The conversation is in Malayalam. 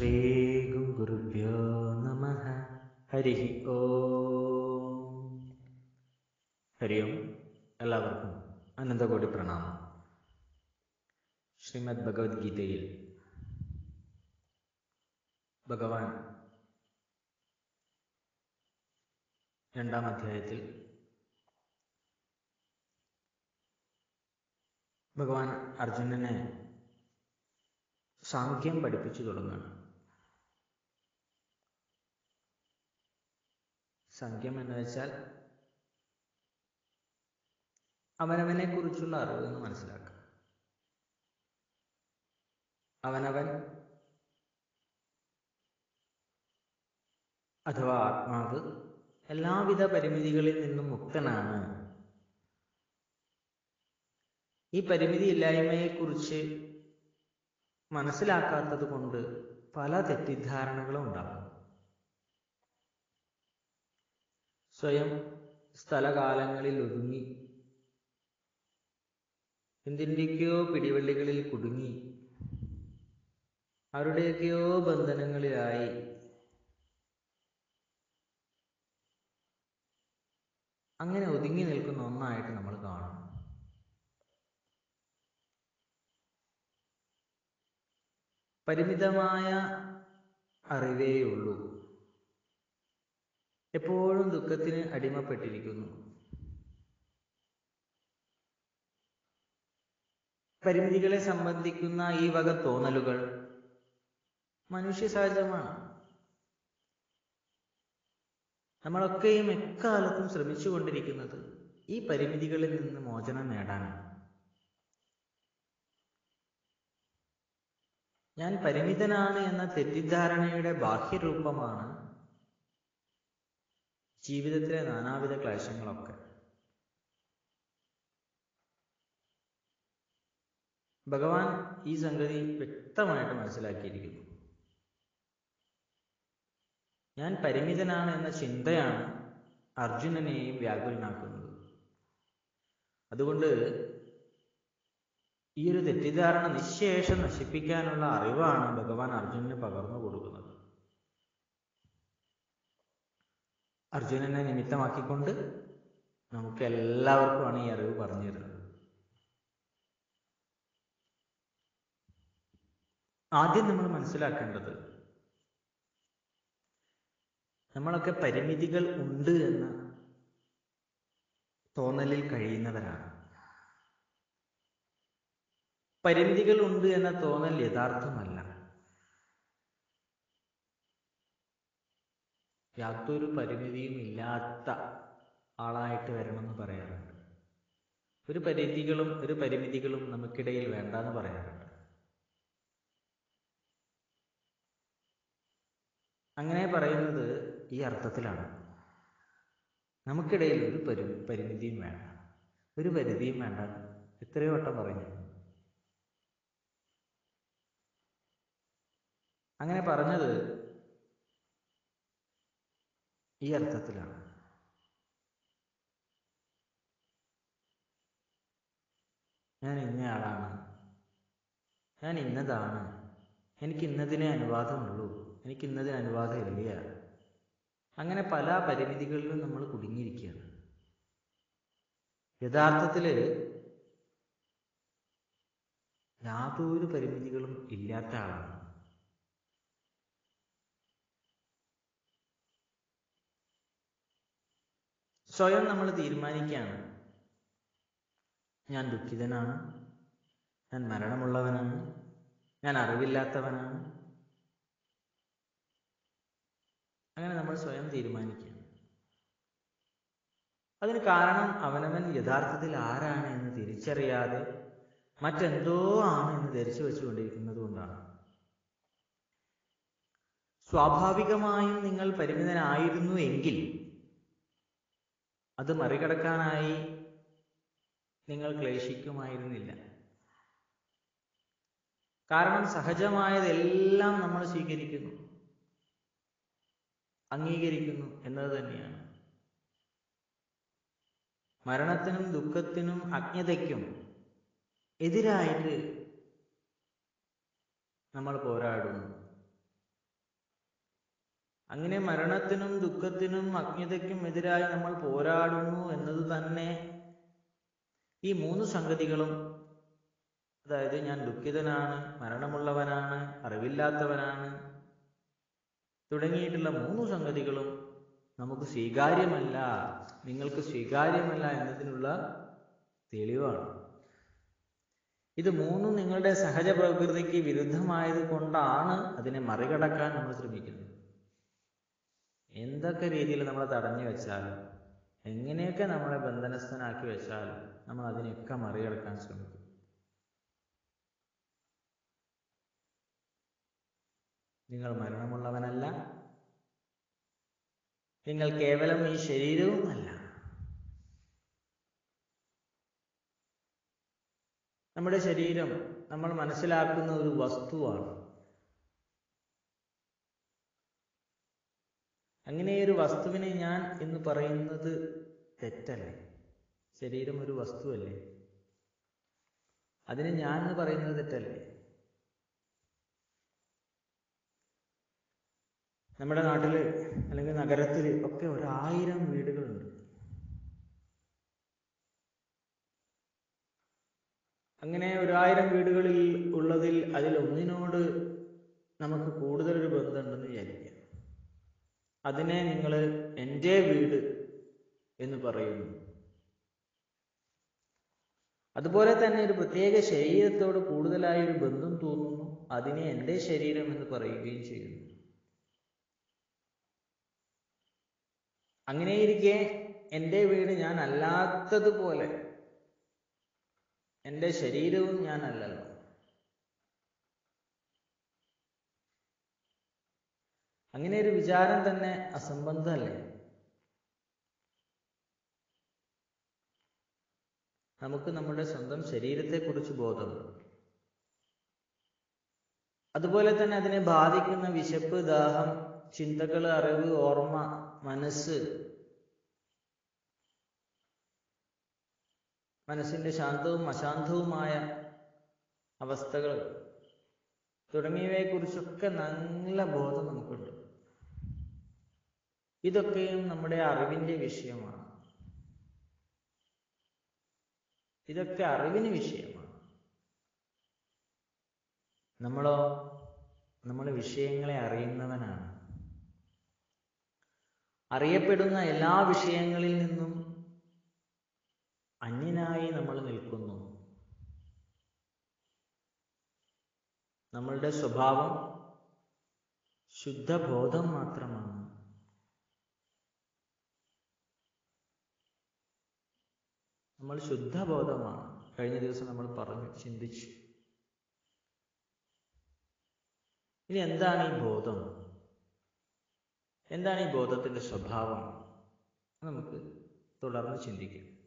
ശ്രീഗുരുഭ്യോ നമ ഹരി ഓം ഹരി ഓം എല്ലാവർക്കും അനന്തകോടി പ്രണാമം ശ്രീമദ് ഭഗവത്ഗീതയിൽ ഭഗവാൻ രണ്ടാം അധ്യായത്തിൽ ഭഗവാൻ അർജുനനെ സാഖ്യം പഠിപ്പിച്ചു തുടങ്ങുകയാണ് സംഖ്യം എന്ന് വെച്ചാൽ അവനവനെ കുറിച്ചുള്ള അറിവ് എന്ന് മനസ്സിലാക്കുക അവനവൻ അഥവാ ആത്മാവ് എല്ലാവിധ പരിമിതികളിൽ നിന്നും മുക്തനാണ് ഈ പരിമിതി ഇല്ലായ്മയെക്കുറിച്ച് മനസ്സിലാക്കാത്തത് കൊണ്ട് പല തെറ്റിദ്ധാരണകളും ഉണ്ടാകും സ്വയം സ്ഥലകാലങ്ങളിൽ ഒതുങ്ങി എന്തിൻ്റെയൊക്കെയോ പിടിവള്ളികളിൽ കുടുങ്ങി ആരുടെയൊക്കെയോ ബന്ധനങ്ങളിലായി അങ്ങനെ ഒതുങ്ങി നിൽക്കുന്ന ഒന്നായിട്ട് നമ്മൾ കാണും പരിമിതമായ അറിവേയുള്ളൂ എപ്പോഴും ദുഃഖത്തിന് അടിമപ്പെട്ടിരിക്കുന്നു പരിമിതികളെ സംബന്ധിക്കുന്ന ഈ വക തോന്നലുകൾ മനുഷ്യ സഹജമാണ് നമ്മളൊക്കെയും എക്കാലത്തും ശ്രമിച്ചുകൊണ്ടിരിക്കുന്നത് ഈ പരിമിതികളിൽ നിന്ന് മോചനം നേടാനാണ് ഞാൻ പരിമിതനാണ് എന്ന തെറ്റിദ്ധാരണയുടെ ബാഹ്യരൂപമാണ് ജീവിതത്തിലെ നാനാവിധ ക്ലേശങ്ങളൊക്കെ ഭഗവാൻ ഈ സംഗതി വ്യക്തമായിട്ട് മനസ്സിലാക്കിയിരിക്കുന്നു ഞാൻ പരിമിതനാണ് എന്ന ചിന്തയാണ് അർജുനനെയും വ്യാകുലനാക്കുന്നത് അതുകൊണ്ട് ഈ ഒരു തെറ്റിദ്ധാരണ നിശേഷം നശിപ്പിക്കാനുള്ള അറിവാണ് ഭഗവാൻ അർജുനന് പകർന്നു കൊടുക്കുന്നത് അർജുനനെ നിമിത്തമാക്കിക്കൊണ്ട് നമുക്ക് എല്ലാവർക്കുമാണ് ഈ അറിവ് പറഞ്ഞു തരുന്നത് ആദ്യം നമ്മൾ മനസ്സിലാക്കേണ്ടത് നമ്മളൊക്കെ പരിമിതികൾ ഉണ്ട് എന്ന തോന്നലിൽ കഴിയുന്നവരാണ് പരിമിതികൾ ഉണ്ട് എന്ന തോന്നൽ യഥാർത്ഥമല്ല യാതൊരു പരിമിതിയും ഇല്ലാത്ത ആളായിട്ട് വരണമെന്ന് പറയാറുണ്ട് ഒരു പരിധികളും ഒരു പരിമിതികളും നമുക്കിടയിൽ വേണ്ടെന്ന് പറയാറുണ്ട് അങ്ങനെ പറയുന്നത് ഈ അർത്ഥത്തിലാണ് നമുക്കിടയിൽ ഒരു പരി പരിമിതിയും വേണ്ട ഒരു പരിധിയും വേണ്ട എത്രയോ വട്ടം പറഞ്ഞു അങ്ങനെ പറഞ്ഞത് ഈ അർത്ഥത്തിലാണ് ഞാൻ ഇന്നയാളാണ് ഞാൻ ഇന്നതാണ് എനിക്ക് ഇന്നതിനെ അനുവാദമുള്ളൂ എനിക്ക് ഇന്നതിന് അനുവാദമില്ല അങ്ങനെ പല പരിമിതികളിലും നമ്മൾ കുടുങ്ങിയിരിക്കുകയാണ് യഥാർത്ഥത്തിൽ യാതൊരു പരിമിതികളും ഇല്ലാത്ത ആളാണ് സ്വയം നമ്മൾ തീരുമാനിക്കുകയാണ് ഞാൻ ദുഃഖിതനാണ് ഞാൻ മരണമുള്ളവനാണ് ഞാൻ അറിവില്ലാത്തവനാണ് അങ്ങനെ നമ്മൾ സ്വയം തീരുമാനിക്കുകയാണ് അതിന് കാരണം അവനവൻ യഥാർത്ഥത്തിൽ ആരാണ് എന്ന് തിരിച്ചറിയാതെ മറ്റെന്തോ ആണ് എന്ന് ധരിച്ചു വെച്ചുകൊണ്ടിരിക്കുന്നത് കൊണ്ടാണ് സ്വാഭാവികമായും നിങ്ങൾ പരിമിതനായിരുന്നു എങ്കിൽ അത് മറികടക്കാനായി നിങ്ങൾ ക്ലേശിക്കുമായിരുന്നില്ല കാരണം സഹജമായതെല്ലാം നമ്മൾ സ്വീകരിക്കുന്നു അംഗീകരിക്കുന്നു എന്നത് തന്നെയാണ് മരണത്തിനും ദുഃഖത്തിനും അജ്ഞതയ്ക്കും എതിരായിട്ട് നമ്മൾ പോരാടുന്നു അങ്ങനെ മരണത്തിനും ദുഃഖത്തിനും അജ്ഞതയ്ക്കും എതിരായി നമ്മൾ പോരാടുന്നു എന്നത് തന്നെ ഈ മൂന്ന് സംഗതികളും അതായത് ഞാൻ ദുഃഖിതനാണ് മരണമുള്ളവനാണ് അറിവില്ലാത്തവനാണ് തുടങ്ങിയിട്ടുള്ള മൂന്ന് സംഗതികളും നമുക്ക് സ്വീകാര്യമല്ല നിങ്ങൾക്ക് സ്വീകാര്യമല്ല എന്നതിനുള്ള തെളിവാണ് ഇത് മൂന്നും നിങ്ങളുടെ സഹജ പ്രകൃതിക്ക് വിരുദ്ധമായത് കൊണ്ടാണ് അതിനെ മറികടക്കാൻ നമ്മൾ ശ്രമിക്കുന്നത് എന്തൊക്കെ രീതിയിൽ നമ്മളെ തടഞ്ഞു വെച്ചാലും എങ്ങനെയൊക്കെ നമ്മളെ ബന്ധനസ്ഥനാക്കി വെച്ചാലും നമ്മൾ അതിനെയൊക്കെ മറികടക്കാൻ ശ്രമിക്കും നിങ്ങൾ മരണമുള്ളവനല്ല നിങ്ങൾ കേവലം ഈ ശരീരവുമല്ല നമ്മുടെ ശരീരം നമ്മൾ മനസ്സിലാക്കുന്ന ഒരു വസ്തുവാണ് അങ്ങനെ ഒരു വസ്തുവിനെ ഞാൻ എന്ന് പറയുന്നത് തെറ്റല്ലേ ശരീരം ഒരു വസ്തുവല്ലേ അതിന് ഞാൻ എന്ന് പറയുന്നത് തെറ്റല്ലേ നമ്മുടെ നാട്ടില് അല്ലെങ്കിൽ നഗരത്തിൽ ഒക്കെ ഒരായിരം വീടുകളുണ്ട് അങ്ങനെ ഒരായിരം വീടുകളിൽ ഉള്ളതിൽ അതിൽ ഒന്നിനോട് നമുക്ക് കൂടുതലൊരു ബന്ധമുണ്ടെന്ന് വിചാരിക്കുക അതിനെ നിങ്ങൾ എൻ്റെ വീട് എന്ന് പറയുന്നു അതുപോലെ തന്നെ ഒരു പ്രത്യേക ശരീരത്തോട് കൂടുതലായി ഒരു ബന്ധം തോന്നുന്നു അതിനെ എൻ്റെ ശരീരം എന്ന് പറയുകയും ചെയ്യുന്നു അങ്ങനെയിരിക്കെ എൻ്റെ വീട് ഞാൻ അല്ലാത്തതുപോലെ എൻ്റെ ശരീരവും ഞാനല്ലല്ലോ അങ്ങനെ ഒരു വിചാരം തന്നെ അസംബന്ധമല്ലേ നമുക്ക് നമ്മുടെ സ്വന്തം ശരീരത്തെക്കുറിച്ച് ബോധമുണ്ട് അതുപോലെ തന്നെ അതിനെ ബാധിക്കുന്ന വിശപ്പ് ദാഹം ചിന്തകൾ അറിവ് ഓർമ്മ മനസ്സ് മനസ്സിന്റെ ശാന്തവും അശാന്തവുമായ അവസ്ഥകൾ തുടങ്ങിയവയെക്കുറിച്ചൊക്കെ നല്ല ബോധം നമുക്കുണ്ട് ഇതൊക്കെയും നമ്മുടെ അറിവിന്റെ വിഷയമാണ് ഇതൊക്കെ അറിവിന് വിഷയമാണ് നമ്മളോ നമ്മൾ വിഷയങ്ങളെ അറിയുന്നവനാണ് അറിയപ്പെടുന്ന എല്ലാ വിഷയങ്ങളിൽ നിന്നും അന്യനായി നമ്മൾ നിൽക്കുന്നു നമ്മളുടെ സ്വഭാവം ശുദ്ധബോധം മാത്രമാണ് നമ്മൾ ശുദ്ധബോധമാണ് കഴിഞ്ഞ ദിവസം നമ്മൾ പറഞ്ഞു ചിന്തിച്ചു ഇനി എന്താണ് ഈ ബോധം എന്താണ് ഈ ബോധത്തിന്റെ സ്വഭാവം നമുക്ക് തുടർന്ന് ചിന്തിക്കാം